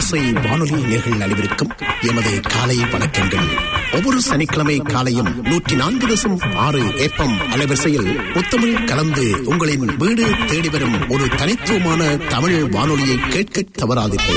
ஓசை வானொலி நேர்கள் அனைவருக்கும் எமது காலை வணக்கங்கள் ஒவ்வொரு சனிக்கிழமை காலையும் நூற்றி நான்கு தசம் ஆறு ஏப்பம் அலைவரிசையில் முத்தமிழ் கலந்து உங்களின் வீடு தேடி வரும் ஒரு தனித்துவமான தமிழ் வானொலியை கேட்க தவறாதீர்கள்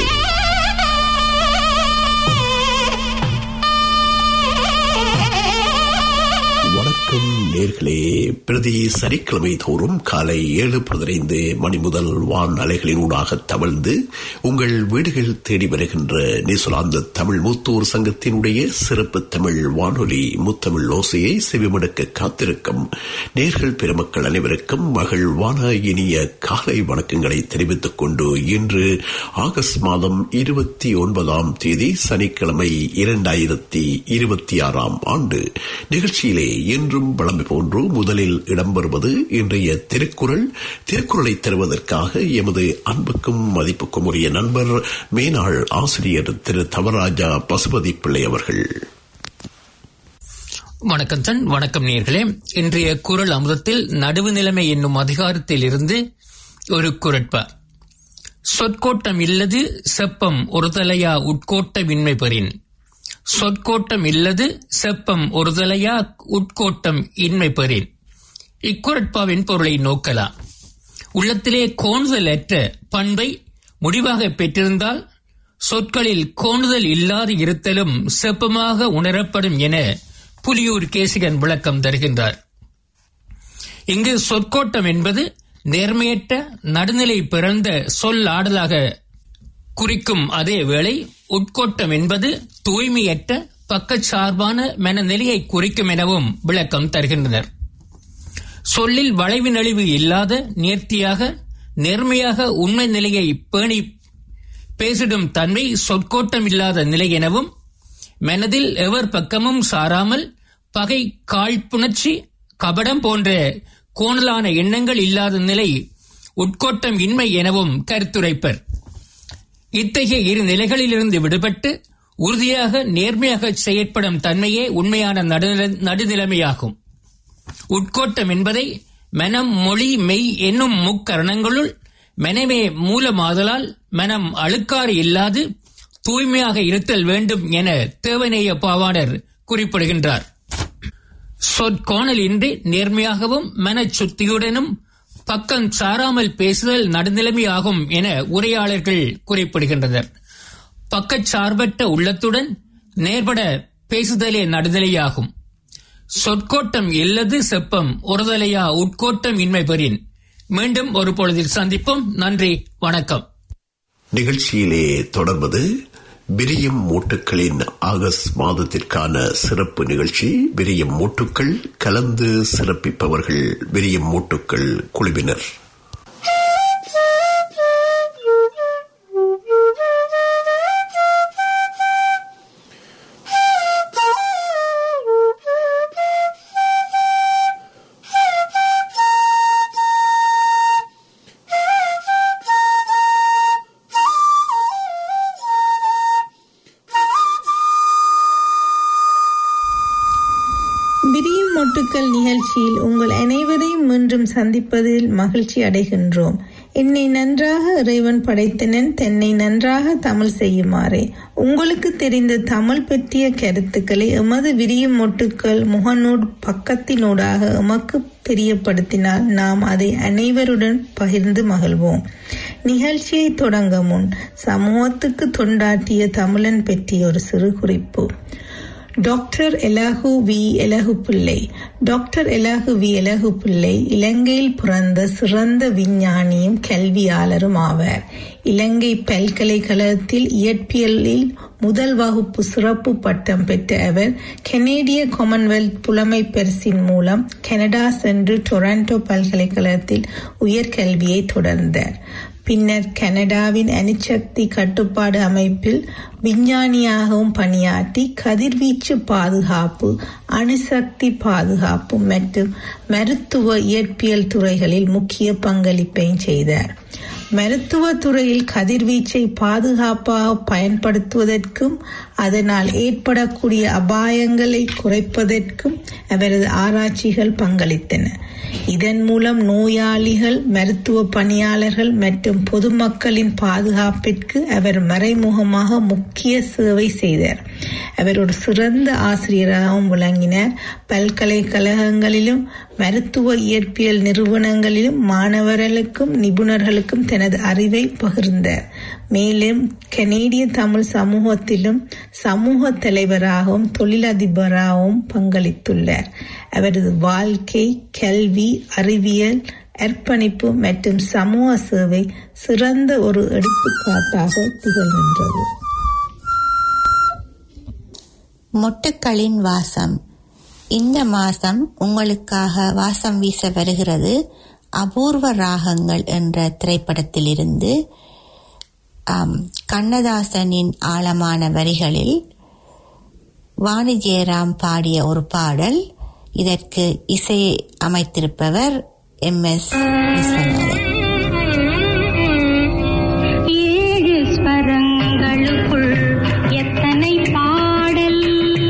வணக்கம் நேர்களே பிரதி சனிக்கிழமை தோறும் காலை ஏழு பதினைந்து மணி முதல் வான் அலைகளின் ஊடாக தவழ்ந்து உங்கள் வீடுகள் தேடி வருகின்ற நிசுலாந்த தமிழ் மூத்தோர் சங்கத்தினுடைய சிறப்பு தமிழ் வானொலி முத்தமிழ் ஓசையை செவிமடுக்க காத்திருக்கும் நேர்கள் பெருமக்கள் அனைவருக்கும் மகிழ்வான இனிய காலை வணக்கங்களை தெரிவித்துக் கொண்டு இன்று ஆகஸ்ட் மாதம் இருபத்தி ஒன்பதாம் தேதி சனிக்கிழமை இரண்டாயிரத்தி இருபத்தி ஆறாம் ஆண்டு நிகழ்ச்சியிலே இன்றும் வளமை போன்று முதலில் இடம்பெறுவது இன்றைய திருக்குறள் திருக்குறளை தருவதற்காக எமது அன்புக்கும் மதிப்புக்கும் உரிய நண்பர் மேனாள் ஆசிரியர் திரு தவராஜா பசுபதி பிள்ளை அவர்கள் வணக்கம் தன் வணக்கம் நேர்களே இன்றைய குரல் அமுதத்தில் நடுவு நிலைமை என்னும் அதிகாரத்தில் இருந்து ஒரு குரட்பா சொற்கோட்டம் இல்லது செப்பம் ஒரு தலையா உட்கோட்ட விண்மை பெறின் சொற்கோட்டம் இல்லது செப்பம் ஒரு தலையா உட்கோட்டம் இன்மை பெறின் இக்குரட்பாவின் பொருளை நோக்கலாம் உள்ளத்திலே கோணுதல் அற்ற பண்பை முடிவாக பெற்றிருந்தால் சொற்களில் கோணுதல் இல்லாது இருத்தலும் செப்பமாக உணரப்படும் என புலியூர் கேசிகன் விளக்கம் தருகின்றார் இங்கு சொற்கோட்டம் என்பது நேர்மையற்ற நடுநிலை பிறந்த சொல் ஆடலாக குறிக்கும் அதே வேளை உட்கோட்டம் என்பது தூய்மையற்ற பக்கச்சார்பான மனநிலையை குறிக்கும் எனவும் விளக்கம் தருகின்றனர் சொல்லில் வளைவு நெளிவு இல்லாத நேர்த்தியாக நேர்மையாக உண்மை நிலையை பேணி பேசிடும் தன்மை சொற்கோட்டம் இல்லாத நிலை எனவும் மனதில் எவர் பக்கமும் சாராமல் பகை காழ்ப்புணர்ச்சி கபடம் போன்ற கோணலான எண்ணங்கள் இல்லாத நிலை உட்கோட்டம் இன்மை எனவும் கருத்துரைப்பர் இத்தகைய இரு நிலைகளிலிருந்து விடுபட்டு உறுதியாக நேர்மையாக செயற்படும் தன்மையே உண்மையான நடுநிலைமையாகும் உட்கோட்டம் என்பதை மனம் மொழி மெய் என்னும் முக்கரணங்களுள் மனமே மூலமாதலால் மனம் அழுக்காறு இல்லாது தூய்மையாக இருத்தல் வேண்டும் என தேவநேய பாவாணர் குறிப்பிடுகின்றார் சொற்கோணல் இன்றி நேர்மையாகவும் மனச்சுத்தியுடனும் பக்கம் சாராமல் பேசுதல் நடுநிலைமையாகும் என உரையாளர்கள் குறிப்பிடுகின்றனர் பக்கச்சார்பற்ற உள்ளத்துடன் நேர்பட பேசுதலே நடுநிலையாகும் சொற்கோட்டம் இல்லது செப்பம் ஒருதலையா உட்கோட்டம் இன்மை பெறின் மீண்டும் ஒரு பொழுதில் சந்திப்போம் நன்றி வணக்கம் நிகழ்ச்சியிலே தொடர்வது விரியும் மூட்டுக்களின் ஆகஸ்ட் மாதத்திற்கான சிறப்பு நிகழ்ச்சி விரியும் மூட்டுக்கள் கலந்து சிறப்பிப்பவர்கள் விரியும் மூட்டுக்கள் குழுவினர் விரியும் மொட்டுக்கள் நிகழ்ச்சியில் உங்கள் அனைவரையும் மீண்டும் சந்திப்பதில் மகிழ்ச்சி அடைகின்றோம் என்னை நன்றாக இறைவன் படைத்தனன் தென்னை நன்றாக தமிழ் செய்யுமாறே உங்களுக்கு தெரிந்த தமிழ் பற்றிய கருத்துக்களை எமது விரியும் மொட்டுக்கள் முகநூல் பக்கத்தினூடாக எமக்கு தெரியப்படுத்தினால் நாம் அதை அனைவருடன் பகிர்ந்து மகிழ்வோம் நிகழ்ச்சியை தொடங்க முன் சமூகத்துக்கு தொண்டாற்றிய தமிழன் பற்றிய ஒரு சிறு குறிப்பு டாக்டர் எலாகு வி எலகு பிள்ளை டாக்டர் எலாகு வி எலகு பிள்ளை இலங்கையில் பிறந்த சிறந்த விஞ்ஞானியும் கல்வியாளரும் ஆவார் இலங்கை பல்கலைக்கழகத்தில் இயற்பியலில் முதல் வகுப்பு சிறப்பு பட்டம் பெற்ற அவர் கனேடிய காமன்வெல்த் புலமை பரிசின் மூலம் கனடா சென்று டொரண்டோ பல்கலைக்கழகத்தில் உயர்கல்வியை தொடர்ந்தார் பின்னர் கனடாவின் அணுசக்தி கட்டுப்பாடு அமைப்பில் விஞ்ஞானியாகவும் பணியாற்றி கதிர்வீச்சு பாதுகாப்பு அணுசக்தி பாதுகாப்பு மற்றும் மருத்துவ இயற்பியல் துறைகளில் முக்கிய பங்களிப்பையும் செய்தார் மருத்துவ துறையில் கதிர்வீச்சை பாதுகாப்பாக பயன்படுத்துவதற்கும் அதனால் ஏற்படக்கூடிய அபாயங்களை குறைப்பதற்கும் அவரது ஆராய்ச்சிகள் பங்களித்தன இதன் மூலம் நோயாளிகள் மருத்துவ பணியாளர்கள் மற்றும் பொதுமக்களின் பாதுகாப்பிற்கு அவர் மறைமுகமாக முக்கிய சேவை செய்தார் அவர் ஒரு சிறந்த ஆசிரியராகவும் விளங்கினார் பல்கலைக்கழகங்களிலும் மருத்துவ இயற்பியல் நிறுவனங்களிலும் மாணவர்களுக்கும் நிபுணர்களுக்கும் தனது அறிவை பகிர்ந்தார் மேலும் கனேடிய தமிழ் சமூகத்திலும் சமூக தலைவராகவும் தொழிலதிபராகவும் பங்களித்துள்ளார் அவரது வாழ்க்கை கல்வி அறிவியல் அர்ப்பணிப்பு மற்றும் சமூக சேவை சிறந்த ஒரு எடுத்துக்காட்டாக திகழ்கின்றது மொட்டுக்களின் வாசம் இந்த மாசம் உங்களுக்காக வாசம் வீச வருகிறது அபூர்வ ராகங்கள் என்ற திரைப்படத்திலிருந்து ஆம், கண்ணதாசனின் ஆழமான வரிகளில் வாணி ஜெயராம் பாடிய ஒரு பாடல் இதற்கு இசை அமைத்திருப்பவர் எம் எஸ் விஸ்வநாதன் ஏழு ஸ்வரங்களுக்குள் எத்தனை பாடல்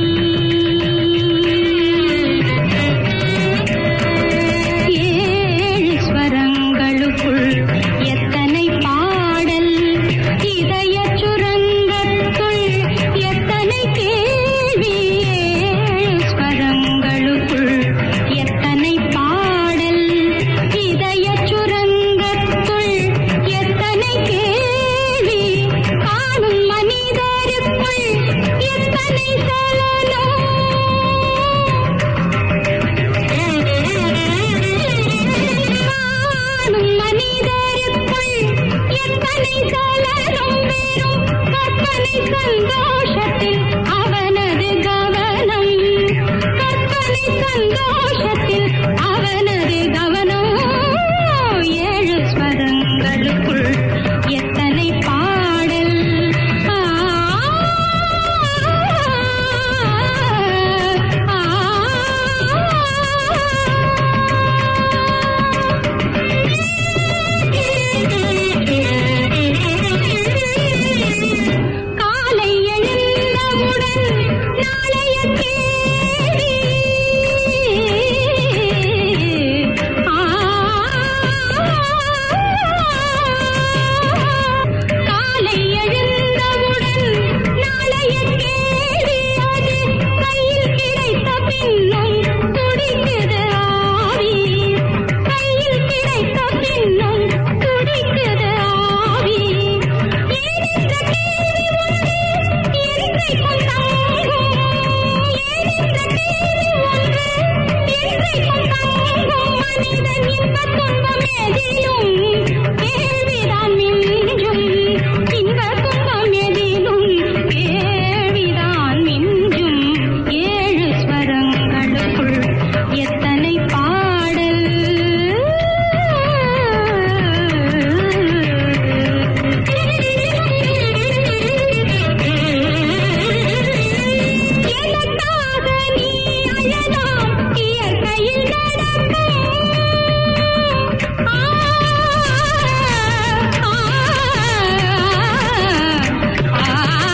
ஏழு ஸ்வரங்களுக்குள் எத்தனை பாடல் இதய சுரங்கத்துள் எத்தனை கேள்வி ஏழு ஸ்வரங்களுக்குள் எத்தனை பாடல் இதய சுரங்கத்துள் எத்தனை கேள்வி காணும் மனிதருக்குள் எத்தனை சலனம் காணும் மனிதருக்குள் எத்தனை சலனம் வெறும் கற்பனை சந்தோஷத்தில் அவனது கவனம் கற்பனை சந்தோஷத்தில் அவனது கவனம் ஏழு ஸ்வரங்களுக்குள் எத்தனை பாடல் ஆ, ஆ, காலை எழுந்தவுடன் நாளைய கேள்வி ஆ, காலை எழுந்தவுடன் நாளைய கேள்வி அது கையில் கிடைத்த பின்னும் துடிக்குது ஆவி கையில் கிடைத்த பின்னும் துடிக்குது ஆவி ஏன் இந்த கேள்வி ஒன்று என்றைக்கும் தங்கும் ஏன் இந்த கேள்வி ஒன்று என்றைக்கும் தங்கும் மனிதன் இன்பத் துன்பம் எதிலும் கேள்விதான் மிஞ்சும் இன்பத் துன்பம் எதிலும் கேள்விதான் மிஞ்சும் ஏழு ஸ்வரங்களுக்குள் எத்தனை பாடல் எனக்காக நீ அழலாம் இயற்கையில் நடக்கும் ஆ, ஆ,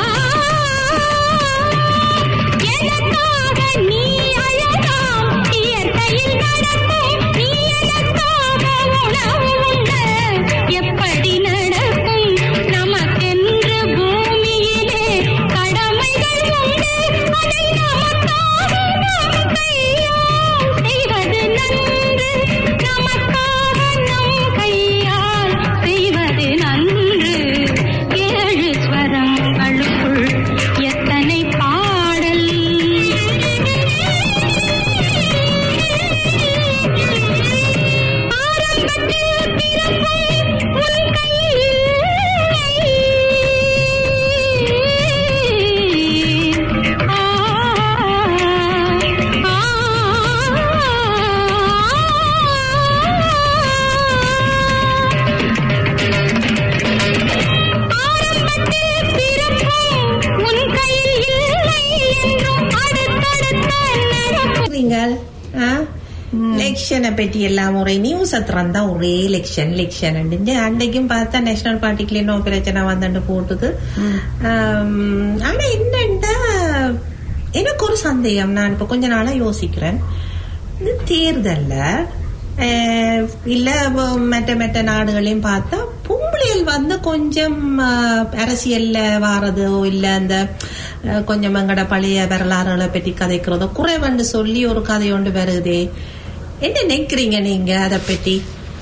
எனக்காக நீ அழலாம் இயற்கையில் நடக்கும் நீ எனக்காக உணவு உண்ட எப்படி நடக்கும் நமக்கென்று பூமியிலே கடமைகள் உண்டு அதை நமக்காக நம் கையால் செய்வது நன்று நமக்காக நம் கையால் செய்வது நன்று ஏழு ஸ்வரங்களுக்குள் எத்தனை பாடல் ஆரம்பத்தில் பிறக்கும் உன் கையில் ஆ ஆ ஆரம்பத்தில் பிறக்கும் உன் கையில் இல்லை என்றும் அடுத்தடுத்த நடக்கும் நீங்கள் லெக்ஷனை பற்றி எல்லாம் ஒரே நியூஸ் திறந்தா ஒரே லெக்ஷன் லெக்ஷன் அன்றைக்கும் பார்த்தா நேஷனல் பார்ட்டிக்குல இன்னும் பிரச்சனை வந்துட்டு போட்டுது ஆம், ஆனா என்னண்ட எனக்கு ஒரு சந்தேகம் நான் இப்ப கொஞ்ச நாளா யோசிக்கிறேன் இந்த தேர்தல்ல அஹ், இல்ல வ- மற்ற மற்ற நாடுகளையும் பார்த்தா பொம்பளைகள் வந்து கொஞ்சம் அஹ், அரசியல்ல வாரதோ இல்ல அந்த அஹ், கொஞ்சம் எங்கட பழைய வரலாறுகளை பற்றி கதைக்கிறதோ குறைவண்டு சொல்லி ஒரு கதை ஒன்று வருதே என்ன நினைக்கிறீங்க நீங்க அதை பற்றி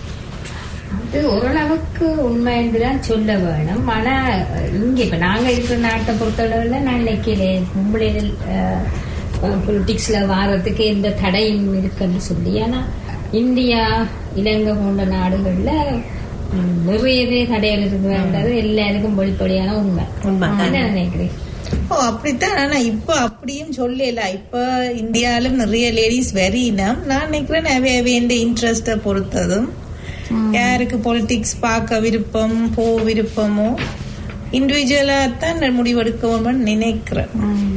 அது ஓரளவுக்கு உண்மை என்றுதான் சொல்ல வேணும் ஆனா இங்க இப்ப நாங்க இருக்கிற நாட்டை பொறுத்தளவுல நான் நினைக்கிறேன் பொம்பளைகள் பொலிட்டிக்ஸ்ல வாரத்துக்கு எந்த தடையும் இருக்குன்னு சொல்லி ஆனா இந்தியா இலங்கை போன்ற நாடுகள்ல ம், நிறையவே தடைகள் இருக்குன்றது எல்லாருக்கும் வெளிப்படையான உண்மை உண்மை. என்ன நினைக்கிறேன் ஓ அப்படித்தான் ஆனா இப்ப அப்படியும் சொல்லல இப்ப இந்தியாலும் நிறைய லேடிஸ் வெறினம் நான் நினைக்கிறேன் அவை அவைய இன்ட்ரெஸ்ட பொறுத்ததும் யாருக்கு பொலிட்டிக்ஸ் பார்க்க விருப்பம் போ விருப்பமோ இண்டிவிஜுவலா தான் முடிவெடுக்கணும்னு நினைக்கிறேன்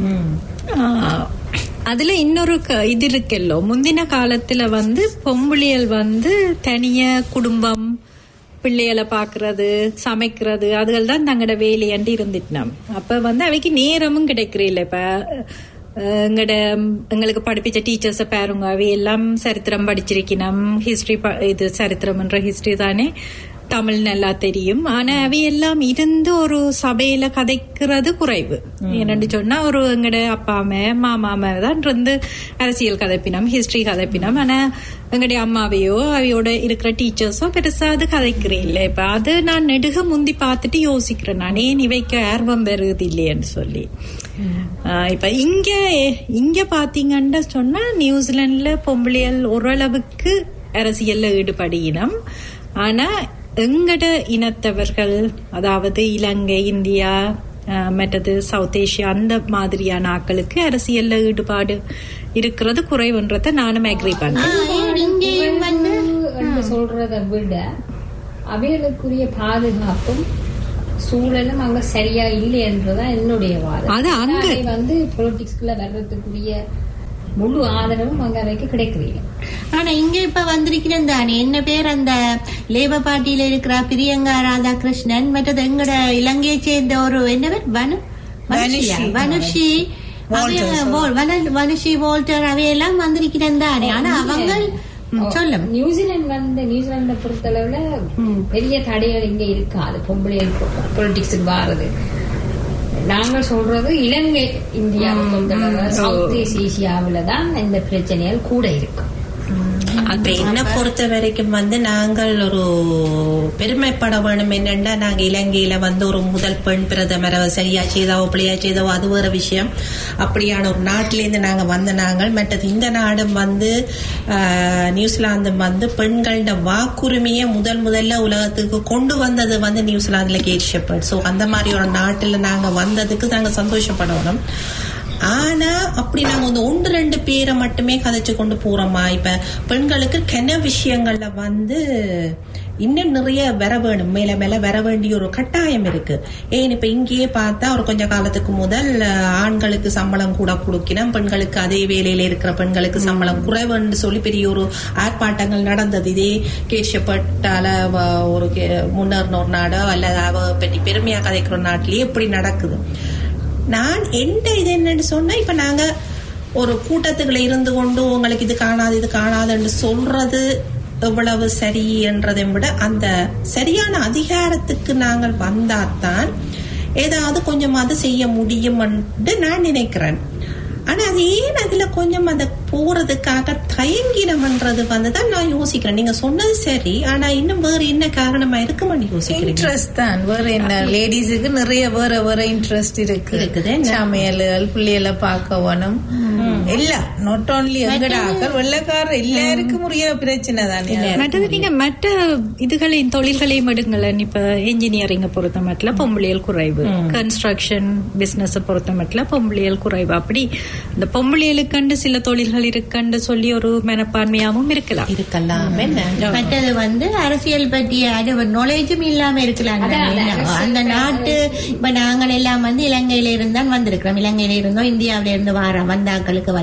ஆஹ், அதுல இன்னொரு க- இது இருக்கல்லோ முந்தின காலத்துல வந்து பொம்புளியல் வந்து தனிய குடும்பம் பிள்ளைகளை பாக்குறது சமைக்கிறது அதுகள் தான் தங்களோட வேலையாண்டு இருந்துட்டோம் அப்ப வந்து அவைக்கு நேரமும் கிடைக்கிறீல்ல இப்ப அஹ், எங்கட எங்களுக்கு படிப்பிச்ச டீச்சர்ஸை பாருங்க அவை எல்லாம் சரித்திரம் படிச்சிருக்கணும் ஹிஸ்டரி இது சரித்திரம்ன்ற ஹிஸ்டரி தானே தமிழ் நல்லா தெரியும் ஆனா அவை எல்லாம் இருந்து ஒரு சபையில கதைக்கிறது குறைவு என்னன்னு சொன்னா ஒரு எங்கட அப்பா அம்மா மாமா அம்மா தான் இருந்து அரசியல் கதைப்பினம் ஹிஸ்டரி கதைப்பினம் ஆனா எங்களுடைய அம்மாவையோ அவையோட இருக்கிற டீச்சர்ஸோ பெருசா அது கதைக்கிறேன் இல்ல இப்ப அது நான் நெடுக முந்தி பார்த்துட்டு யோசிக்கிறேன் நான் ஏன் இவைக்கு ஆர்வம் வருது இல்லையன்னு சொல்லி ஆஹ் இப்ப இங்க இங்க பாத்தீங்கன்னா சொன்னா நியூசிலாந்துல பொம்பளையல் ஓரளவுக்கு அரசியல்ல ஈடுபடியினம் ஆனா எங்கட இனத்தவர்கள் அதாவது இலங்கை இந்தியா ஆஹ் மற்றது சவுத் ஏசியா அந்த மாதிரியான ஆட்களுக்கு அரசியல்ல ஈடுபாடு இருக்கிறது குறைவுன்றத நானும் அக்ரி பண்றேன் இங்கேயும் வந்து என்று சொல்றதை விட அவைகளுக்குரிய பாதுகாப்பும் சூழலும் அங்க சரியா இல்லை என்றுதான் என்னுடைய வாதம் அது அங்க- அவை வந்து பொலிட்டிக்ஸ்குள்ள வர்றதுக்குரிய முழு ஆதரவும் அங்க அவைக்கு கிடைக்கிறீங்க ஆனா இங்க இப்ப வந்திருக்கிறேன் தானே என்ன பேர் அந்த லேபர் பார்ட்டியில இருக்கிற பிரியங்கா ராதாகிருஷ்ணன் மற்றது எங்கட இலங்கையை சேர்ந்த ஒரு என்ன பேர் வனு வனுஷியா? வனுஷி. வனுஷி அவைய வோல்- வன- வனுஷி வோல்டர் அவையெல்லாம் வந்திருக்கிறேன் தானே ஆனா அவங்க ம், சொல்லும் நியூசிலாந்து வந்து நியூசிலாண்டை பொறுத்தளவுல பெரிய தடைகள் இங்க இருக்காது பொம்பளைகள் பொலிட்டிக்ஸுக்கு வாரது நாங்கள் சொல்றது இலங்கை இந்தியாவை பொறுத்தளவுல சவுத் ஈஸ்ட் ஏசியாவில தான் இந்த பிரச்சனைகள் கூட இருக்கு இப்ப என்ன பொறுத்த வரைக்கும் வந்து நாங்கள் ஒரு பெருமைப்பட வேணும் என்னன்னா நாங்க இலங்கையில வந்து ஒரு முதல் பெண் பிரதமரை சரியா செய்தவோ பிள்ளையா செய்தவோ அது வேற விஷயம் அப்படியான ஒரு நாட்டிலேருந்து நாங்க வந்த நாங்கள் மற்றது இந்த நாடும் வந்து ஆஹ், நியூசிலாந்தும் வந்து பெண்களோட வாக்குரிமையை முதல் முதல்ல உலகத்துக்கு கொண்டு வந்தது வந்து நியூசிலாந்துல கேட் ஷெப்பர்ட் ஸோ அந்த மாதிரி ஒரு நாட்டுல நாங்க வந்ததுக்கு நாங்க சந்தோஷப்படணும் ஆனா அப்படி நாங்க வந்து ஒன்று ரெண்டு பேரை மட்டுமே கதைச்சு கொண்டு போறோமா இப்ப பெண்களுக்கு கென விஷயங்கள்ல வந்து இன்னும் நிறைய வர வேணும் மேல மேல வர வேண்டிய ஒரு கட்டாயம் இருக்கு ஏன் இப்ப இங்கேயே பார்த்தா ஒரு கொஞ்ச காலத்துக்கு முதல் அஹ், ஆண்களுக்கு சம்பளம் கூட கொடுக்கணும் பெண்களுக்கு அதே வேலையில இருக்கிற பெண்களுக்கு சம்பளம் குறைவுன்னு சொல்லி பெரிய ஒரு ஆர்ப்பாட்டங்கள் நடந்தது இதே கேட்சப்பட்டால ஒரு கே- முன்னேறின ஒரு நாடோ அல்லது அவ பற்றி பெருமையா கதைக்கிற ஒரு நாட்டிலேயே இப்படி நடக்குது நான் எந்த இது என்னன்னு சொன்னா இப்ப நாங்க ஒரு கூட்டத்துக்குள்ள இருந்து கொண்டு உங்களுக்கு இது காணாது இது காணாதுன்னு சொல்றது எவ்வளவு சரி என்றதை விட அந்த சரியான அதிகாரத்துக்கு நாங்கள் வந்தாதான் ஏதாவது கொஞ்சம் அது செய்ய முடியும் என்று நான் நினைக்கிறேன் ஆனா அது ஏன் அதுல கொஞ்சம் அந்த போறதுக்காக தயங்கினம்ன்றது வந்து தான் நான் யோசிக்கிறேன் நீங்க சொன்னது சரி ஆனா இன்னும் வேற என்ன காரணமா இருக்குமான்னு யோசிக்கிறீங்க இன்ட்ரெஸ்ட் தான் வேற என்ன லேடிஸுக்கு நிறைய வேற வேற இன்ட்ரெஸ்ட் இருக்கு இருக்குது, என்ன? சமையல்கள் பிள்ளைகளை பார்க்கவனும் எல்லாம் நாட் ஓன்லி எங்கடாக்கள் வெள்ளக்கார எல்லாருக்கும் உரிய பிரச்சனை தானே மற்றது நீங்க மற்ற இதுகளையும் தொழில்களையும் எடுங்களேன் இப்ப இன்ஜினியரிங்க பொறுத்த மட்டும் பொம்பளையல் குறைவு கன்ஸ்ட்ரக்ஷன் பிசினஸ் பொறுத்த மட்டும் பொம்பளையல் குறைவு அப்படி இந்த பொம்பளையலுக்கண்டு சில தொழில்கள் இருக்கண்டு சொல்லி ஒரு மனப்பான்மையாவும் இருக்கலாம் இருக்கலாம் என்ன மற்றது வந்து அரசியல் பற்றிய அது நாலேஜும் இல்லாம இருக்கலாம் அதான், தானே. அதான், அந்த அரசியல் நாட்டு இப்ப நாங்கள் எல்லாம் வந்து இலங்கையில இருந்தான் வந்திருக்கிறோம் இலங்கையில இருந்தோம் இந்தியாவில இருந்து வார வந்தாக்களுக்கு வந்து இங்கத்தின்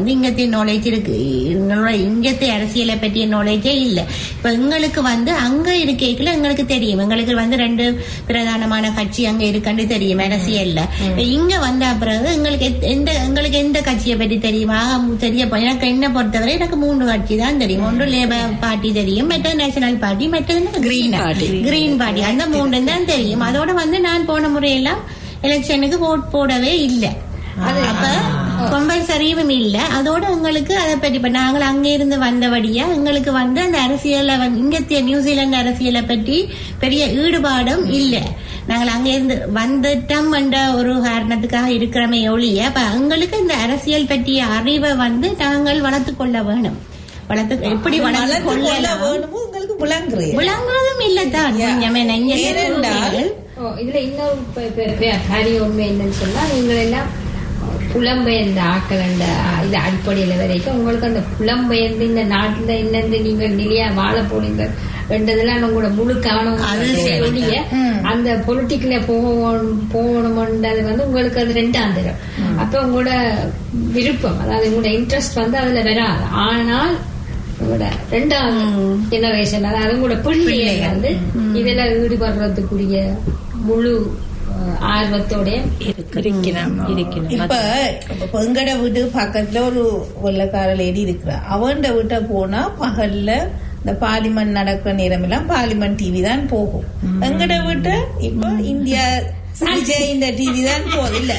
நாலேஜ் இருக்கு எங்களோட இங்கத்தை அரசியலை பற்றிய நாலேஜே இல்லை இப்ப எங்களுக்கு வந்து அங்க இருக்கைக்குள்ள எங்களுக்கு தெரியும் எங்களுக்கு வந்து ரெண்டு பிரதானமான கட்சி அங்க இருக்குன்னு தெரியும் அரசியல்ல இப்ப இங்க வந்த பிறகு எங்களுக்கு எத்- எந்த எங்களுக்கு எந்த கட்சியை பற்றி தெரியுமா தெரிய எனக்கு என்ன பொறுத்தவரை எனக்கு மூன்று கட்சி தான் தெரியும் ஒன்று லேபர் பார்ட்டி தெரியும் மற்றது நேஷனல் பார்ட்டி மற்றது கிரீன் பார்ட்டி கிரீன் பார்ட்டி அந்த மூன்று தான் தெரியும் அதோட வந்து நான் போன முறையெல்லாம் எலெக்ஷனுக்கு ஓட் போடவே இல்லை அப்ப கம்பல்சரியும் இல்ல அதோட உங்களுக்கு அதை பற்றி இப்ப நாங்கள் அங்க இருந்து வந்தபடியா எங்களுக்கு வந்து அந்த அரசியலை வந்து இங்கத்திய நியூசிலாந்து அரசியலை பற்றி பெரிய ஈடுபாடும் இல்ல நாங்கள் அங்க இருந்து வந்துட்டோம் என்ற ஒரு காரணத்துக்காக இருக்கிறோமே ஒழிய அப்ப எங்களுக்கு இந்த அரசியல் பற்றிய அறிவை வந்து நாங்கள் வளர்த்து கொள்ள வேணும் வளர்த்து எப்படி வளர்த்து வளர்த்து கொள்ள கொள்ளலாம் வேணுமோ உங்களுக்கு விளங்குறீங்க விளங்குறதும் இல்லதான் கொஞ்சமே நெஞ்ச ஏனென்றால் ஓ, இதுல இன்னொரு பெ- பெ- பெ- பெரிய உண்மை என்னன்னு சொன்னா நீங்கள் எல்லாம் புலம்பெயர்ந்த ஆக்கள் அந்த இது அடிப்படையில வரைக்கும் உங்களுக்கு அந்த புலம்பெயர்ந்து இந்த நாட்டுல என்னென்று நீங்கள் நிலையா வாழ போனீங்க என்றதெல்லாம் உங்களோட முழு கவனம் அது சரி. ஒழிய அந்த பொலிட்டிக்ல போகணும் போகணும்ன்றது வந்து உங்களுக்கு அது ரெண்டாம் தரம் அப்ப உங்களோட விருப்பம் அதாவது உங்களோட இன்ட்ரெஸ்ட் வந்து அதுல வராது ஆனால் உங்களோட ரெண்டாவது ஜெனரேஷன் அதாவது உங்களோட பிள்ளைகள் வந்து இதுல ஈடுபடுறதுக்குரிய முழு அஹ், ஆர்வத்தோட இருக்கிறோம் இப்ப இப்ப எங்கட வீட்டு பக்கத்துல ஒரு வெள்ளக்கார லேடி இருக்கிறா அவன்ட வீட்டை போனா பகல்ல இந்த பார்லிமெண்ட் நடக்கிற நேரம் எல்லாம் பார்லிமெண்ட் டிவி தான் போகும் எங்கட வீட்டை இப்ப இந்தியா விஜய் இந்த டிவி தான் போகுது இல்ல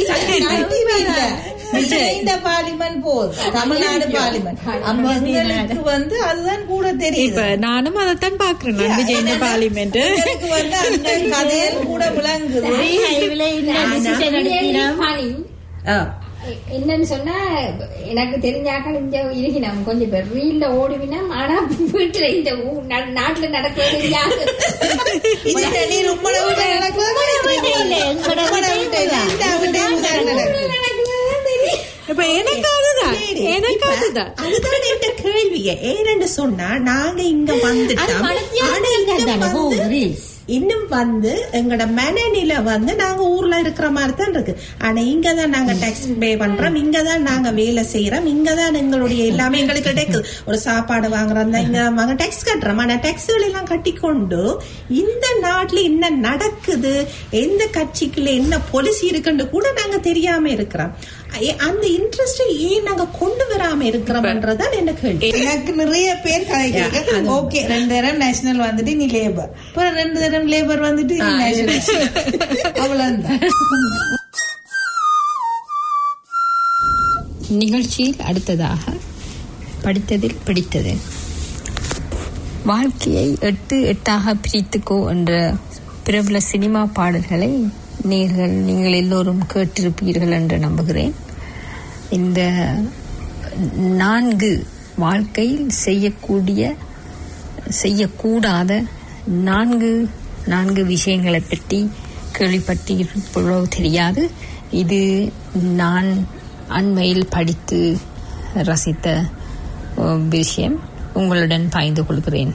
டிவி இல்ல விஜய் இந்த பார்லிமெண்ட் போகுது தமிழ்நாடு பார்லிமெண்ட் அப்ப எங்களுக்கு வந்து அதுதான் கூட இப்ப தெரியுது நானும் அதைத்தான் பாக்குறேன் நான் விஜய் பார்லிமெண்ட் எங்களுக்கு வந்து அந்த கதையில் கூட விளங்குது ஹைவேல இந்த decision எடுத்தினா- funny. ஆ. எ- என்னன்னு சொன்னா எனக்கு தெரிஞ்சாக்கள் இங்க இருக்கணும் கொஞ்சம் பேர் ரீல்ல ஓடுவினா ஆனா வீட்டுல இந்த ஊ- நா- நாட்டுல நடக்கிறது யாரு இது நீ உம்மட வீட்டுல நடக்குது உம்மட வீட்டுல இந்த வீட்டுல தான் நடக்குது இப்ப எனக்கு அதுதான் எனக்கு அதுதான் அதுதான் என்கிட்ட கேள்வியே ஏன்னு சொன்னா நாங்க இங்க அது வந்துட்டோம் மனத்தியால ஆனா இல்ல இன்னும் தானே, வந்து- ஓ, reels. இன்னும் வந்து எங்களோட மனநிலை வந்து நாங்க ஊர்ல இருக்கிற மாதிரி தான் இருக்கு ஆனா இங்கதான் நாங்க டாக்ஸ் பே பண்றோம் இங்கதான் நாங்க வேலை செய்யறோம் இங்கதான் எங்களுடைய எல்லாமே எங்களுக்கு கிடைக்குது ஒரு சாப்பாடு வாங்குறோம் இங்க வாங்க டாக்ஸ் கட்டுறோம் ஆனா டாக்ஸ்கள் எல்லாம் கட்டிக்கொண்டு இந்த நாட்டுல என்ன நடக்குது எந்த கட்சிக்குள்ள என்ன பாலிசி இருக்குன்னு கூட நாங்க தெரியாம இருக்கிறோம் ஏ- அந்த இன்ட்ரெஸ்ட் ஏன் நாங்க கொண்டு வராம இருக்கிறோம்ன்றதான் என்ன கேள்வி எனக்கு நிறைய பேர் கதைக்கிறாங்க ஓகே ரெண்டு தரம் நேஷனல் வந்துட்டு நீ லேபர் அப்புறம் ரெண்டு தரம் லேபர் வந்துட்டு நீ நேஷனல் அவ்வளவுதான் நிகழ்ச்சியில் அடுத்ததாக படித்ததில் பிடித்தது வாழ்க்கையை எட்டு எட்டாக பிரித்துக்கோ என்ற பிரபல சினிமா பாடல்களை நீங்கள் நீங்கள் எல்லோரும் கேட்டிருப்பீர்கள் என்று நம்புகிறேன் இந்த நான்கு வாழ்க்கையில் செய்யக்கூடிய செய்யக்கூடாத நான்கு நான்கு விஷயங்களை பற்றி கேள்விப்பட்டிருப்பதோ தெரியாது இது நான் அண்மையில் படித்து ரசித்த அஹ், விஷயம் உங்களுடன் பகிர்ந்து கொள்கிறேன்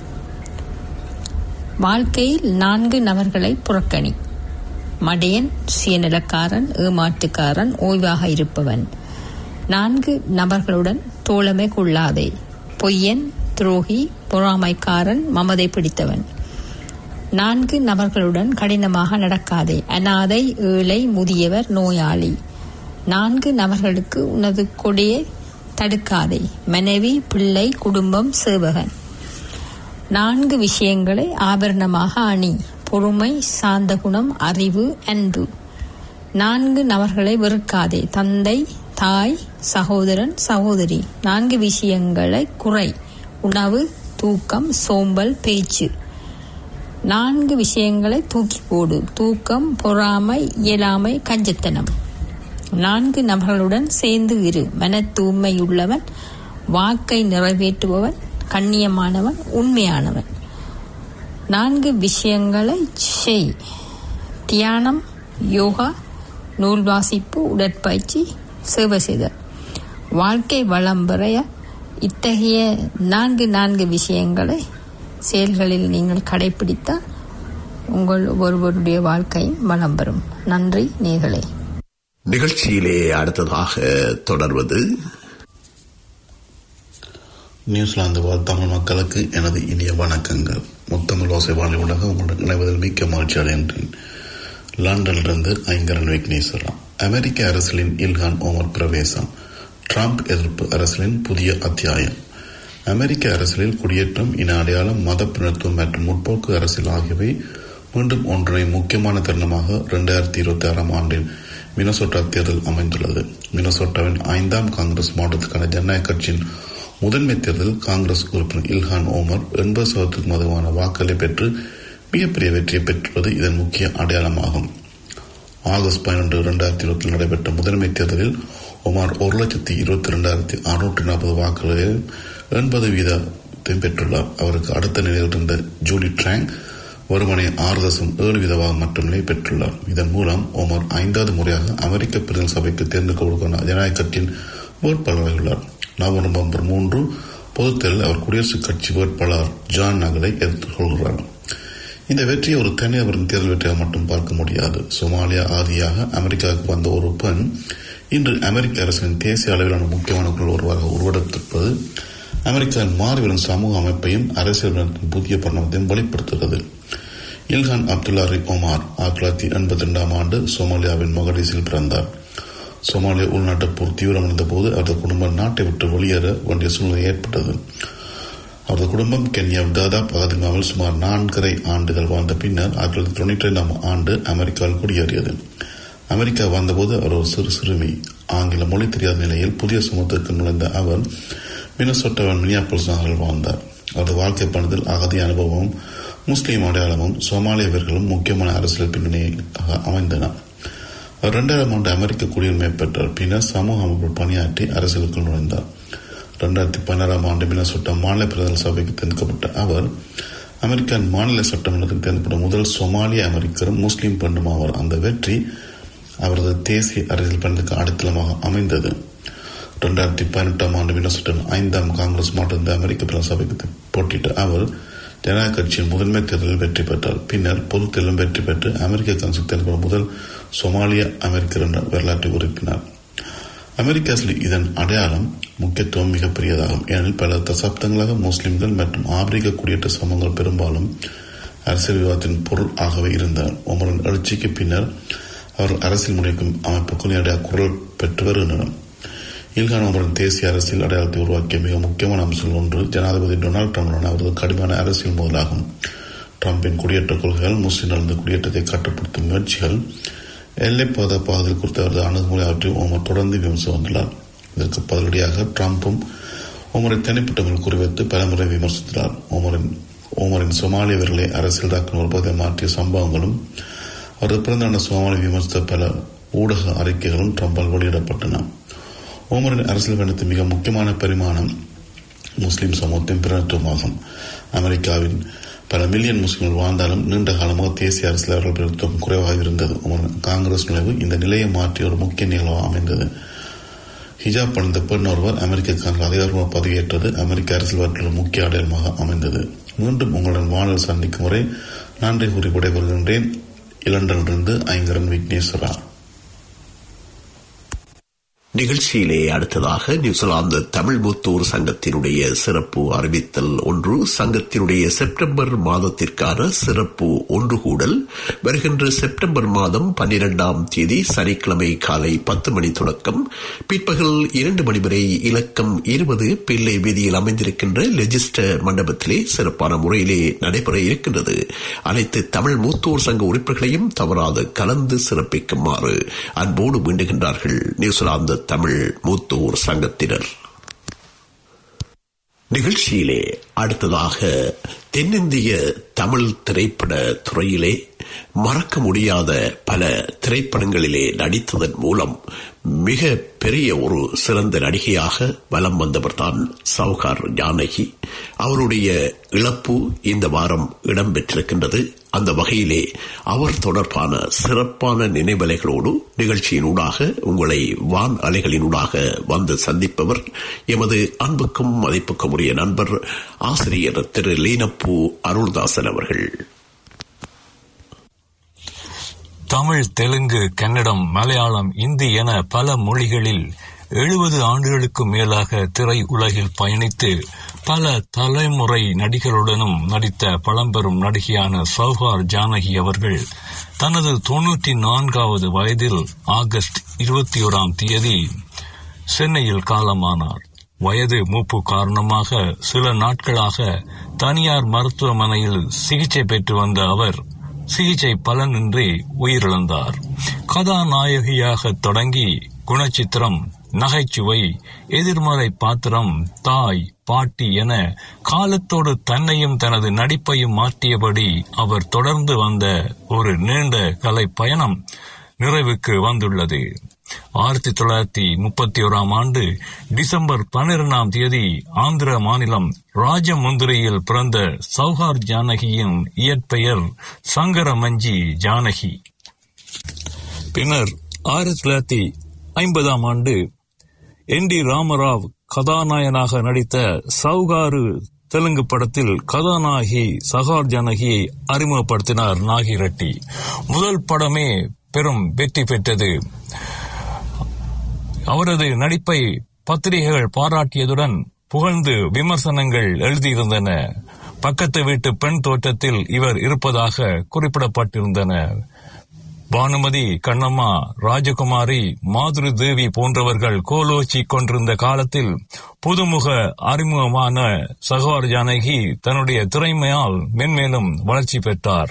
வாழ்க்கையில் நான்கு நபர்களை புறக்கணி மடையன் சுயநலக்காரன் ஏமாற்றுக்காரன் ஓய்வாக இருப்பவன் நான்கு நபர்களுடன் தோழமை கொள்ளாதே பொய்யன் துரோகி பொறாமைக்காரன் மமதை பிடித்தவன் நான்கு நபர்களுடன் கடினமாக நடக்காதே அனாதை ஏழை முதியவர் நோயாளி நான்கு நபர்களுக்கு உனது கொடியை தடுக்காதே மனைவி பிள்ளை குடும்பம் சேவகன் நான்கு விஷயங்களை ஆபரணமாக அணி பொறுமை சாந்த குணம் அறிவு அன்பு நான்கு நபர்களை வெறுக்காதே தந்தை தாய் சகோதரன் சகோதரி நான்கு விஷயங்களை குறை உணவு தூக்கம் சோம்பல் பேச்சு நான்கு விஷயங்களை தூக்கி போடு தூக்கம் பொறாமை இயலாமை கஞ்சத்தனம் நான்கு நபர்களுடன் சேர்ந்து இரு மன தூய்மையுள்ளவன் வாக்கை நிறைவேற்றுபவன் கண்ணியமானவன் உண்மையானவன் நான்கு விஷயங்களை செய் தியானம் யோகா நூல் வாசிப்பு உடற்பயிற்சி சேவை செய்தல் வாழ்க்கை வளம் பெறைய இத்தகைய நான்கு நான்கு விஷயங்களை செயல்களில் நீங்கள் கடைபிடித்தால் உங்கள் ஒருவருடைய வாழ்க்கையும் வளம் பெறும் நன்றி நேர்களே நிகழ்ச்சியிலே அடுத்ததாக தொடர்வது நியூசிலாந்து வாழ் தமிழ் மக்களுக்கு எனது இனிய வணக்கங்கள் முத்தமிழ் ஓசை வாழி உலக உங்களுடன் இணைவதில் மிக்க மகிழ்ச்சி அடைகின்றேன் லண்டனிலிருந்து ஐங்கரன் விக்னேஸ்வரா அமெரிக்க அரசியலின் இல்ஹான் ஓமர் பிரவேசம் ட்ரம்ப் எதிர்ப்பு அரசியலின் புதிய அத்தியாயம் அமெரிக்க அரசியலில் குடியேற்றம் இன அடையாளம் மத பிணத்துவம் மற்றும் முற்போக்கு அரசியல் ஆகியவை மீண்டும் ஒன்றை முக்கியமான தருணமாக இரண்டாயிரத்தி இருபத்தி ஆறாம் ஆண்டின் மினசோட்டா தேர்தல் அமைந்துள்ளது மினசோட்டாவின் ஐந்தாம் காங்கிரஸ் மாவட்டத்துக்கான ஜனநாயக கட்சியின் முதன்மை தேர்தல் காங்கிரஸ் உறுப்பினர் இல்ஹான் ஓமர் எண்பது சதவீதத்துக்கு மதுவான வாக்களை பெற்று மிகப்பெரிய வெற்றியை பெற்றுள்ளது இதன் முக்கிய அடையாளமாகும் ஆகஸ்ட் பதினொன்று இரண்டாயிரத்தி இருபத்தில் நடைபெற்ற முதன்மை தேர்தலில் ஒமார் ஒரு லட்சத்தி இருபத்தி இரண்டாயிரத்தி அறுநூற்றி நாற்பது வாக்குகளில் எண்பது வீதத்தையும் பெற்றுள்ளார் அவருக்கு அடுத்த நிலையில் இருந்த ஜூலி ட்ராங் வருமானை ஆறு தசம் ஏழு வீதமாக மட்டுமே பெற்றுள்ளார் இதன் மூலம் ஒமர் ஐந்தாவது முறையாக அமெரிக்க பிரதமர் சபைக்கு தேர்ந்தெடுக்கப்படும் ஜனநாயக கட்சியின் வேட்பாளராகியுள்ளார் நவம்பர் மூன்று பொதுத் தேர்தலில் அவர் குடியரசுக் கட்சி வேட்பாளர் ஜான் நகலை எதிர்கொள்கிறார் இந்த வெற்றியை ஒரு தனிநபரின் தேர்தல் வெற்றியாக மட்டும் பார்க்க முடியாது சொமாலியா ஆதியாக அமெரிக்காவுக்கு வந்த ஒரு பெண் இன்று அமெரிக்க அரசின் தேசிய அளவிலான முக்கியமான குரல் ஒருவராக உருவெடுத்திருப்பது அமெரிக்காவின் மாறிவரும் சமூக அமைப்பையும் அரசியல் புதிய பரிணாமத்தையும் வெளிப்படுத்துகிறது இல்ஹான் அப்துல்லாரி ஒமார் ஆயிரத்தி தொள்ளாயிரத்தி எண்பத்தி ரெண்டாம் ஆண்டு சோமாலியாவின் மொகடீஸில் பிறந்தார் சோமாலியா உள்நாட்டு போர் தீவிரமடைந்த போது அவரது குடும்பம் நாட்டை விட்டு வெளியேற வேண்டிய சூழ்நிலை ஏற்பட்டது அவரது குடும்பம் கென்யா தாதா பகதிமாவில் சுமார் நான்கரை ஆண்டுகள் வாழ்ந்த பின்னர் ஆயிரத்தி தொள்ளாயிரத்தி தொண்ணூற்றி ஐந்தாம் ஆண்டு அமெரிக்காவில் குடியேறியது அமெரிக்கா வந்தபோது அவர் ஒரு சிறு சிறுமி ஆங்கில மொழி தெரியாத நிலையில் புதிய சமூகத்திற்கு நுழைந்த அவர் மினசோட்டாவின் மினியாப்போலிஸ் நகரில் வாழ்ந்தார் அவரது வாழ்க்கை பணத்தில் அகதி அனுபவமும் முஸ்லீம் அடையாளமும் சோமாலிய வீரர்களும் முக்கியமான அரசியல் பின்னணியாக அமைந்தன அவர் இரண்டாயிரம் ஆண்டு அமெரிக்க குடியுரிமை பெற்றார் பின்னர் சமூக அமைப்பில் பணியாற்றி அரசியலுக்குள் நுழைந்தார் இரண்டாயிரத்தி பதினாறாம் ஆண்டு மினசோட்டா மாநில பிரதமர் சபைக்கு தேர்ந்தெடுக்கப்பட்ட அவர் அமெரிக்கன் மாநில சட்டமன்றத்தில் தேர்ந்தெடுக்கப்பட்ட முதல் சோமாலிய அமெரிக்கரும் முஸ்லீம் பெண்ணும் ஆவார் அந்த வெற்றி அவரது தேசிய அரசியல் பயணத்துக்கு அடித்தளமாக அமைந்தது இரண்டாயிரத்தி பதினெட்டாம் ஆண்டு மினசோட்டின் ஐந்தாம் காங்கிரஸ் மாவட்டத்தில் அமெரிக்க பிரதமர் சபைக்கு போட்டியிட்ட அவர் ஜனநாயக கட்சியின் முதன்மை தேர்தலில் வெற்றி பெற்றார் பின்னர் பொது தேர்தலில் வெற்றி பெற்று அமெரிக்க கவுன்சில் தேர்ந்தெடுக்கப்பட்ட முதல் சோமாலிய அமெரிக்கர் என்ற வரலாற்றை உறுப்பினார் அமெரிக்க அரசியல் இதன் அடையாளம் முக்கியத்துவம் மிகப்பெரியதாகும் ஏனெனில் பல தசாப்தங்களாக முஸ்லிம்கள் மற்றும் ஆப்பிரிக்க குடியேற்ற சமூகங்கள் பெரும்பாலும் அரசியல் விவாதத்தின் பொருள் ஆகவே இருந்தார் ஒமரின் எழுச்சிக்கு பின்னர் அவர் அரசியல் முனைக்கும் அமைப்புக்கும் இடையே குரல் பெற்று வருகின்றனர் இல்கான் ஒமரின் தேசிய அரசியல் அடையாளத்தை உருவாக்கிய மிக முக்கியமான அம்சங்கள் ஒன்று ஜனாதிபதி டொனால்டு ட்ரம்புடன் அவரது கடுமையான அரசியல் மோதலாகும் ட்ரம்பின் குடியேற்ற கொள்கைகள் முஸ்லிம்களது குடியேற்றத்தை கட்டுப்படுத்தும் முயற்சிகள் எல்லை பாதுகாப்பாதல் குறித்த அவரது அணுகுமுறை ஆற்றி ஓமர் தொடர்ந்து விமர்சித்து வந்துள்ளார் இதற்கு பதிலடியாக டிரம்பும் ஓமரை தனிப்பட்டவர்கள் குறிவைத்து பலமுறை விமர்சித்தார் ஓமரின் ஓமரின் சோமாலிய வீரர்களை அரசியல் தாக்கம் ஒருபதை மாற்றிய சம்பவங்களும் அவரது பிறந்தாண்ட சோமாலி விமர்சித்த பல ஊடக அறிக்கைகளும் ட்ரம்பால் வெளியிடப்பட்டன ஓமரின் அரசியல் பயணத்தின் மிக முக்கியமான பரிமாணம் முஸ்லிம் சமூகத்தின் பிரதித்துவமாகும் அமெரிக்காவின் பல மில்லியன் முஸ்லிம்கள் வாழ்ந்தாலும் நீண்ட காலமாக தேசிய அரசியல் அவர்கள் பிரதித்துவம் குறைவாக இருந்தது காங்கிரஸ் நுழைவு இந்த நிலையை மாற்றிய ஒரு முக்கிய நிகழ்வாக அமைந்தது ஹிஜாப் அணிந்த பெண் ஒருவர் அமெரிக்க காங்கிரஸ் அதிகாரமாக பதவியேற்றது அமெரிக்க அரசியல் வரலாற்றில் முக்கிய அடையாளமாக அமைந்தது மீண்டும் உங்களுடன் வானல் சந்திக்கும் வரை நன்றி கூறி விடைபெறுகின்றேன் இலண்டனிலிருந்து ஐங்கரன் விக்னேஸ்வரா நிகழ்ச்சியிலே அடுத்ததாக நியூசிலாந்து தமிழ் முத்தூர் சங்கத்தினுடைய சிறப்பு அறிவித்தல் ஒன்று சங்கத்தினுடைய செப்டம்பர் மாதத்திற்கான சிறப்பு ஒன்று கூடல் வருகின்ற செப்டம்பர் மாதம் பன்னிரெண்டாம் தேதி சனிக்கிழமை காலை பத்து மணி தொடக்கம் பிற்பகல் இரண்டு மணி வரை இலக்கம் இருபது பிள்ளை வீதியில் அமைந்திருக்கின்ற லெஜிஸ்டர் மண்டபத்திலே சிறப்பான முறையிலே நடைபெற இருக்கின்றது அனைத்து தமிழ் மூத்தோர் சங்க உறுப்பினர்களையும் தவறாது கலந்து சிறப்பிக்குமாறு அன்போடு வேண்டுகின்றார்கள் நியூசிலாந்து தமிழ் மூத்தோர் சங்கத்தினர் நிகழ்ச்சியிலே அடுத்ததாக தென்னிந்திய தமிழ் திரைப்பட துறையிலே மறக்க முடியாத பல திரைப்படங்களிலே நடித்ததன் மூலம் மிக பெரிய ஒரு சிறந்த நடிகையாக வலம் வந்தவர் தான் சவுகார் ஜானகி அவருடைய இழப்பு இந்த வாரம் இடம்பெற்றிருக்கின்றது அந்த வகையிலே அவர் தொடர்பான சிறப்பான நினைவலைகளோடு நிகழ்ச்சியினூடாக உங்களை வான் அலைகளினூடாக வந்து சந்திப்பவர் எமது அன்புக்கும் மதிப்புக்கும் உரிய நண்பர் ஆசிரியர் திரு லீனப்பூ அருள்தாசன் அவர்கள் தமிழ் தெலுங்கு கன்னடம் மலையாளம் இந்தி என பல மொழிகளில் எழுபது ஆண்டுகளுக்கு மேலாக திரை உலகில் பயணித்து பல தலைமுறை நடிகருடனும் நடித்த பழம்பெரும் நடிகையான சௌஹார் ஜானகி அவர்கள் தனது தொன்னூற்றி நான்காவது வயதில் ஆகஸ்ட் இருபத்தி ஓராம் தேதி சென்னையில் காலமானார் வயது மூப்பு காரணமாக சில நாட்களாக தனியார் மருத்துவமனையில் சிகிச்சை பெற்று வந்த அவர் சிகிச்சை பலனின்றி உயிரிழந்தார் கதாநாயகியாக தொடங்கி குணச்சித்திரம் நகைச்சுவை எதிர்மறை பாத்திரம் தாய் பாட்டி என காலத்தோடு தன்னையும் தனது நடிப்பையும் மாற்றியபடி அவர் தொடர்ந்து வந்த ஒரு நீண்ட கலை பயணம் நிறைவுக்கு வந்துள்ளது ஆயிரத்தி தொள்ளாயிரத்தி முப்பத்தி ஓராம் ஆண்டு டிசம்பர் பன்னிரெண்டாம் தேதி ஆந்திர மாநிலம் ராஜமுந்திரியில் பிறந்த சௌஹார் ஜானகியின் இயற்பெயர் சங்கரமஞ்சி ஜானகி பின்னர் ஆயிரத்தி தொள்ளாயிரத்தி ஐம்பதாம் ஆண்டு என் டி ராமராவ் கதாநாயகனாக நடித்த சௌகாரு தெலுங்கு படத்தில் கதாநாயகி சகார் ஜானகியை அறிமுகப்படுத்தினார் நாகி ரெட்டி முதல் படமே பெரும் வெற்றி பெற்றது அவரது நடிப்பை பத்திரிகைகள் பாராட்டியதுடன் புகழ்ந்து விமர்சனங்கள் எழுதியிருந்தன பக்கத்து வீட்டு பெண் தோற்றத்தில் இவர் இருப்பதாக குறிப்பிடப்பட்டிருந்தன பானுமதி கண்ணம்மா ராஜகுமாரி மாதுரி தேவி போன்றவர்கள் கோலோச்சி கொண்டிருந்த காலத்தில் புதுமுக அறிமுகமான சகோர் ஜானகி தன்னுடைய திறமையால் மென்மேலும் வளர்ச்சி பெற்றார்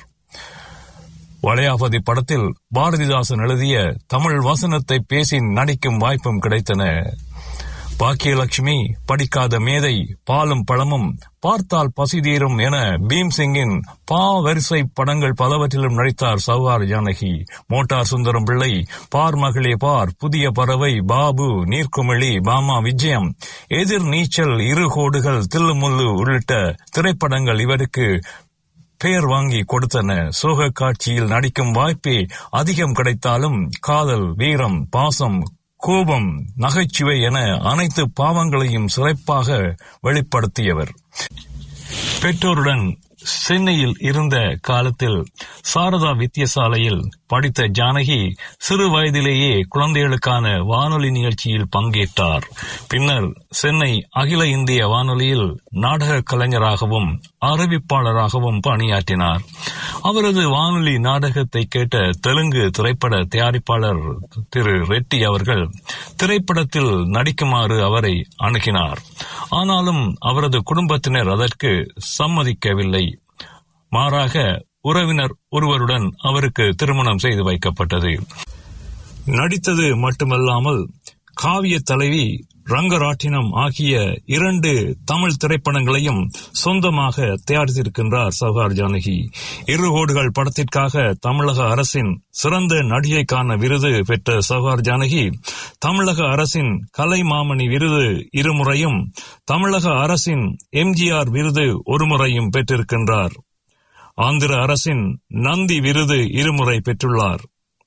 வளையாபதி படத்தில் பாரதிதாசன் எழுதிய தமிழ் வசனத்தை பேசி நடிக்கும் வாய்ப்பும் கிடைத்தன பாக்கியலட்சுமி படிக்காத மேதை பாலும் பழமும் பார்த்தால் பசிதீரும் என பீம்சிங்கின் பா வரிசை படங்கள் பலவற்றிலும் நடித்தார் சௌகார் ஜானகி மோட்டார் சுந்தரம் பிள்ளை பார் மகளே பார் புதிய பறவை பாபு நீர்க்குமிழி பாமா விஜயம் எதிர் நீச்சல் இரு கோடுகள் தில்லுமுல்லு உள்ளிட்ட திரைப்படங்கள் இவருக்கு பெயர் வாங்கி கொடுத்தன சோக காட்சியில் நடிக்கும் வாய்ப்பே அதிகம் கிடைத்தாலும் காதல் வீரம் பாசம் கோபம் நகைச்சுவை என அனைத்து பாவங்களையும் சிறப்பாக வெளிப்படுத்தியவர் பெற்றோருடன் சென்னையில் இருந்த காலத்தில் சாரதா வித்தியசாலையில் படித்த ஜானகி சிறு வயதிலேயே குழந்தைகளுக்கான வானொலி நிகழ்ச்சியில் பங்கேற்றார் பின்னர் சென்னை அகில இந்திய வானொலியில் நாடக கலைஞராகவும் அறிவிப்பாளராகவும் பணியாற்றினார் அவரது வானொலி நாடகத்தை கேட்ட தெலுங்கு திரைப்பட தயாரிப்பாளர் திரு ரெட்டி அவர்கள் திரைப்படத்தில் நடிக்குமாறு அவரை அணுகினார் ஆனாலும் அவரது குடும்பத்தினர் அதற்கு சம்மதிக்கவில்லை மாறாக உறவினர் ஒருவருடன் அவருக்கு திருமணம் செய்து வைக்கப்பட்டது நடித்தது மட்டுமல்லாமல் காவிய தலைவி ரங்கராட்டினம் ஆகிய இரண்டு தமிழ் திரைப்படங்களையும் சொந்தமாக தயாரித்திருக்கின்றார் சௌகார் ஜானகி இரு கோடுகள் படத்திற்காக தமிழக அரசின் சிறந்த நடிகைக்கான விருது பெற்ற சௌகார் ஜானகி தமிழக அரசின் கலை மாமணி விருது இருமுறையும் தமிழக அரசின் எம்ஜிஆர் விருது ஒருமுறையும் பெற்றிருக்கின்றார் ஆந்திர அரசின் நந்தி விருது இருமுறை பெற்றுள்ளார்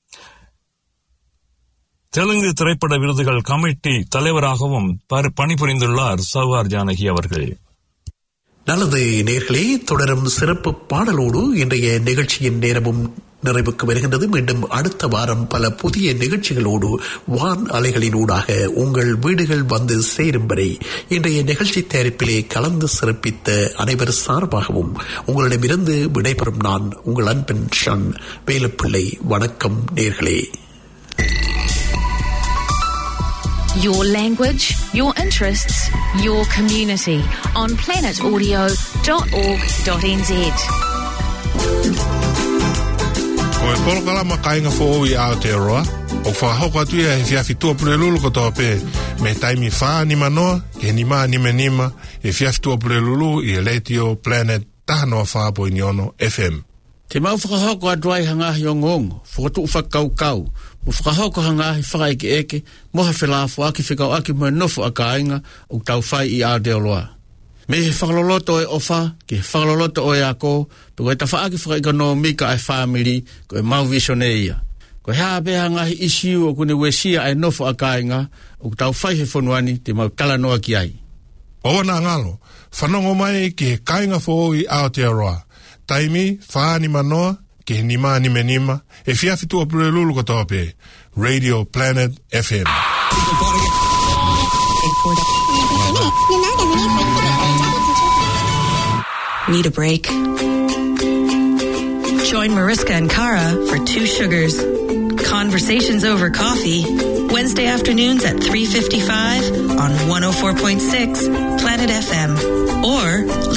தெலுங்கு திரைப்பட விருதுகள் கமிட்டி தலைவராகவும் ப- பணிபுரிந்துள்ளார் சௌகார் ஜானகி அவர்கள் நல்லது நேர்களே தொடரும் சிறப்பு பாடலோடு இன்றைய நிகழ்ச்சியின் நேரமும் நிறைவுக்கு வருகின்றது மீண்டும் அடுத்த வாரம் பல புதிய நிகழ்ச்சிகளோடு வான் அலைகளினூடாக உங்கள் வீடுகள் வந்து சேரும் வரை இன்றைய நிகழ்ச்சி தயாரிப்பிலே கலந்து சிறப்பித்த அனைவர் சார்பாகவும் உங்களிடமிருந்து விடைபெறும் நான் உங்கள் அன்பன் ஷன் வேலுப்பிள்ளை வணக்கம் நேர்களே Your language, your interests, your community on planetaudio.org.nz. Ko e polo kalama kainga fo i Aotearoa. O whakahoko atu ia he whiawhitua pule lulu ko toa pe me taimi wha ni manoa, ke ni maa ni me nima, e whiawhitua pule lulu i e Letio Planet tahanoa whaapo i ni ono FM. Te mau whakahoko a dwai hangahi o ngongo, whakatu whakau kau, mo whakahoko hangahi whakaeke eke, moha whelafo aki whikau aki mo nofo a kāinga o tau whai i Aotearoa. Me he whakaloloto e ofa, ke he whakaloloto o e ako, pe koe ta whaaki whakaika no mika ai family, ko e mau visione ia. Ko he hape hangahi isiu o kune wesia ai nofo a kāinga, o tau whai he whonuani te mau kala noa ki ai. O na ngalo, whanongo mai ke kainga fo i Aotearoa. Taimi, wha ni manoa, ke ni maa ni me nima, e whiawhitua pule lulu ko toa pe Radio Planet FM. You're not going to Need a break? Join Mariska and Kara for Two Sugars. Conversations over coffee. Wednesday afternoons at 3.55 on 104.6 Planet FM. Or